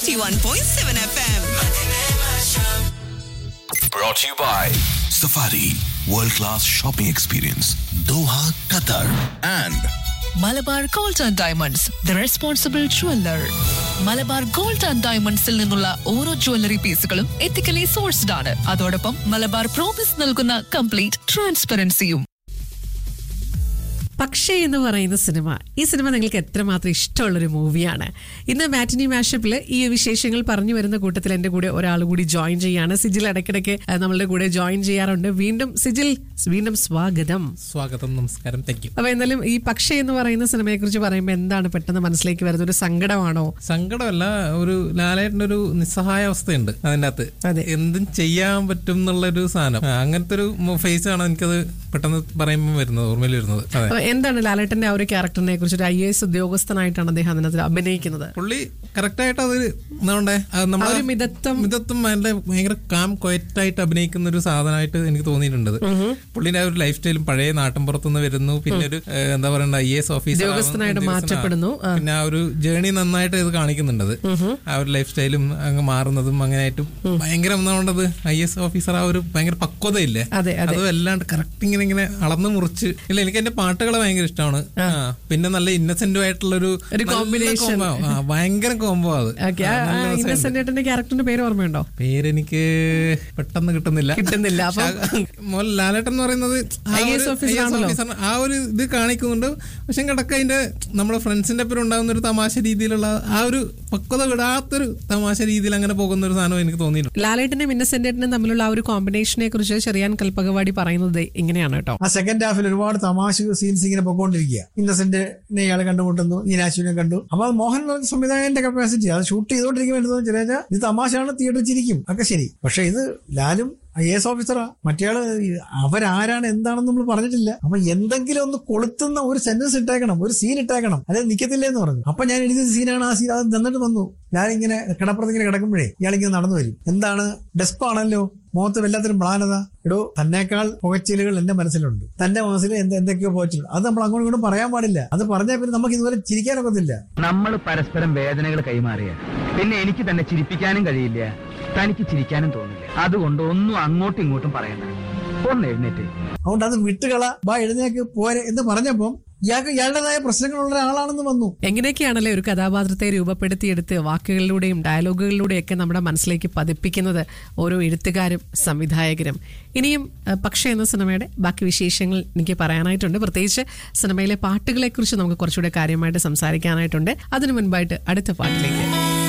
91.7 FM. Brought to you by Safari World Class Shopping Experience Doha, Qatar and Malabar gold and diamonds the responsible jeweller Malabar gold and ഡയമണ്ട്സിൽ നിന്നുള്ള ഓരോ jewellery പീസുകളും ethically sourced ആണ് അതോടൊപ്പം Malabar promise നൽകുന്ന complete ട്രാൻസ്പെറൻസിയും പക്ഷേ എന്ന് പറയുന്ന സിനിമ ഈ സിനിമ നിങ്ങൾക്ക് എത്രമാത്രം ഇഷ്ടമുള്ളൊരു മൂവിയാണ് ഇന്ന് മാറ്റിനി മാഷപ്പിൽ ഈ വിശേഷങ്ങൾ പറഞ്ഞു വരുന്ന കൂട്ടത്തിൽ എൻ്റെ കൂടെ ഒരാൾ കൂടി ജോയിൻ ചെയ്യാണ് സിജിൽ ഇടയ്ക്കിടയ്ക്ക് ആ, നമ്മളുടെ കൂടെ ജോയിൻ ചെയ്യാറുണ്ട് വീണ്ടും സിജിൽ വീണ്ടും സ്വാഗതം സ്വാഗതം നമസ്കാരം താങ്ക് യു അപ്പൊ എന്തായാലും ഈ പക്ഷേ എന്ന് പറയുന്ന സിനിമയെ കുറിച്ച് പറയുമ്പോൾ എന്താണ് പെട്ടെന്ന് മനസ്സിലേക്ക് വരുന്നത് ഒരു സങ്കടമാണോ സങ്കടമല്ല ഒരു ലാലേട്ടൻ്റെ ഒരു നിസ്സഹായ അവസ്ഥയുണ്ട് അതിൻ്റെ അകത്ത് അതെ. എന്തും ചെയ്യാൻ പറ്റും എന്നുള്ളൊരു സാധനം ആ, അങ്ങനത്തെ ഒരു ഫേസ് ആണ് എനിക്കത് പെട്ടെന്ന് പറയുമ്പോൾ വരുന്നത് ഓർമ്മയിൽ വരുന്നത് അതെ അപ്പൊ എന്താണ് ലാലേട്ടന്റെ ആ ഒരു ക്യാരക്ടറിനെ കുറിച്ച് ഒരു ഐ എസ് ഉദ്യോഗസ്ഥനായിട്ടാണ് അദ്ദേഹം അതിനകത്ത് അഭിനയിക്കുന്നത് പുള്ളി കറക്റ്റായിട്ട് അത് എന്താണ്ടേ ആ ഒരു മിതത്വം മിതത്വം അതിന്റെ ഭയങ്കര കാം ക്വയറ്റായിട്ട് അഭിനയിക്കുന്ന ഒരു സാധനമായിട്ട് എനിക്ക് തോന്നിയിട്ടുണ്ട് പുള്ളിന്റെ ആ ഒരു ലൈഫ് സ്റ്റൈലും പഴയ നാട്ടിൻപുറത്തുനിന്ന് വരുന്നു പിന്നെ ഒരു ഏഹ്, എന്താ പറയണ്ട ഐ എസ് ഓഫീസർ ഉദ്യോഗസ്ഥനായിട്ട് മാറ്റപ്പെടുന്നു. ആ. പിന്നെ ആ ഒരു ജേണി നന്നായിട്ട് ഇത് കാണിക്കുന്നുണ്ട് അത്. ആ ഒരു ലൈഫ് സ്റ്റൈലും അങ്ങ് മാറുന്നതും അങ്ങനെയായിട്ട് ഭയങ്കര എന്താണ്ടത് ഐ എസ് ഓഫീസർ ആ ഒരു ഭയങ്കര പക്വതയില്ലേ അതെ, അതെ. അത് വല്ലാണ്ട് കറക്റ്റ് ഇങ്ങനെ ഇങ്ങനെ അളന്ന് മുറിച്ച് ഇല്ല എനിക്ക് എന്റെ പാട്ടുകൾ ഭയങ്കര ഇഷ്ടമാണ് ആ, പിന്നെ നല്ല ഇന്നസെന്റും ആയിട്ടുള്ളൊരു ഒരു നല്ല combination. combo. ആ, ഭയങ്കര കോംബോ അത് ഓക്കെ ആ, നല്ല രസമുണ്ട്. ഇന്നസെന്റ് ഏട്ടന്റെ ക്യാരക്ടറിന്റെ പേര് ഓർമ്മയുണ്ടോ പേരെനിക്ക് പെട്ടെന്ന് കിട്ടുന്നില്ല കിട്ടുന്നില്ല. അപ്പൊ- പക്ഷെ മോൻ ലാലേട്ടൻ എന്ന് പറയുന്നത് ആ IAS ഒരു officer IAS ആണല്ലോ. officer ആ ഒരു ഇത് കാണിക്കുന്നുണ്ട് പക്ഷെ കിടക്ക അതിന്റെ നമ്മുടെ ഫ്രണ്ട്സിന്റെ പേര് ഉണ്ടാകുന്ന ഒരു തമാശ രീതിയിലുള്ള ആ ഒരു പക്വത വിടാത്തൊരു തമാശ രീതിയിൽ അങ്ങനെ പോകുന്ന ഒരു സാധനം എനിക്ക് തോന്നിയിട്ടുണ്ട് ലാലേട്ടനും ഇന്നസെന്റേട്ടനും തമ്മിലുള്ള ആ ഒരു കോമ്പിനേഷനെ കുറിച്ച് ചെറിയാൻ കൽപ്പകവാടി പറയുന്നത് ഇങ്ങനെയാണ് കേട്ടോ ആ സെക്കൻഡ് ഹാഫിൽ ഒരുപാട് തമാശ സീൻസ് ഇങ്ങനെ പൊക്കോണ്ടിരിക്കുക ഇന്നസെന്റിനെ ഇയാളെ കണ്ടുമുട്ടുന്നു നീനാശുവിനെ കണ്ടു അപ്പൊ അത് മോഹൻ പറഞ്ഞ സംവിധായകന്റെ കപ്പാസിറ്റി അത് ഷൂട്ട് ചെയ്തുകൊണ്ടിരിക്കുമ്പോൾ ചെറിയ ഇത് തമാശയാണ് തിയേറ്ററിൽ ചിരിക്കും ഒക്കെ ശരി പക്ഷെ ഇത് ലാലും ഐ എസ് ഓഫീസറാ മറ്റേയാള് അവരാരാണ് എന്താണെന്ന് നമ്മൾ പറഞ്ഞിട്ടില്ല അപ്പൊ എന്തെങ്കിലും ഒന്ന് കൊളുത്തുന്ന ഒരു സെന്റൻസ് ഇട്ടേക്കണം ഒരു സീൻ ഇട്ടേക്കണം അതായത് നിക്കത്തില്ലേ എന്ന് പറഞ്ഞു അപ്പൊ ഞാൻ എഴുതിയ സീനാണ് ആ സീൻ അത് തന്നിട്ട് വന്നു ഞാനിങ്ങനെ കിടപ്പുറത്ത് ഇങ്ങനെ കിടക്കുമ്പോഴേ ഇയാളിങ്ങനെ നടന്നു വരും എന്താണ് ഡെസ്പാണല്ലോ മുഖത്ത് വല്ലാത്തൊരു മ്ലാനത എടോ തന്നേക്കാൾ പുകച്ചിലുകൾ എന്റെ മനസ്സിലുണ്ട് തന്റെ മനസ്സിൽ എന്ത് എന്തൊക്കെയോ പുകച്ചിലുണ്ട് അത് നമ്മൾ അങ്ങോട്ടും ഇങ്ങോട്ടും പറയാൻ പാടില്ല അത് പറഞ്ഞാൽ പിന്നെ നമുക്ക് ഇതുവരെ ചിരിക്കാനൊക്കത്തില്ല നമ്മൾ പരസ്പരം വേദനകൾ കൈമാറിയ പിന്നെ എനിക്ക് തന്നെ ചിരിപ്പിക്കാനും കഴിയില്ല തനിക്ക് ചിരിക്കാനും തോന്നില്ല അതുകൊണ്ട് ഒന്നും അങ്ങോട്ടും ഇങ്ങോട്ടും പറയണ്ട ഒന്ന് എഴുന്നേറ്റ് അതുകൊണ്ട് അത് വിട്ടുകള ബാ എഴുന്നേക്ക് പോരെ എന്ന് പറഞ്ഞപ്പം ഇയാൾക്ക് ഇയാളുടേതായ പ്രശ്നങ്ങളുള്ള ഒരാളാണെന്ന് വന്നു എങ്ങനെയൊക്കെയാണല്ലേ ഒരു കഥാപാത്രത്തെ രൂപപ്പെടുത്തിയെടുത്ത് വാക്കുകളിലൂടെയും ഡയലോഗുകളിലൂടെയും ഒക്കെ നമ്മുടെ മനസ്സിലേക്ക് പതിപ്പിക്കുന്നത് ഓരോ എഴുത്തുകാരും സംവിധായകരും ഇനിയും അഹ്, പക്ഷേ എന്ന സിനിമയുടെ ബാക്കി വിശേഷങ്ങൾ എനിക്ക് പറയാനായിട്ടുണ്ട് പ്രത്യേകിച്ച് സിനിമയിലെ പാട്ടുകളെക്കുറിച്ച് നമുക്ക് കുറച്ചുകൂടെ കാര്യമായിട്ട് സംസാരിക്കാനായിട്ടുണ്ട് അതിനു മുൻപായിട്ട് അടുത്ത പാട്ടിലേക്ക്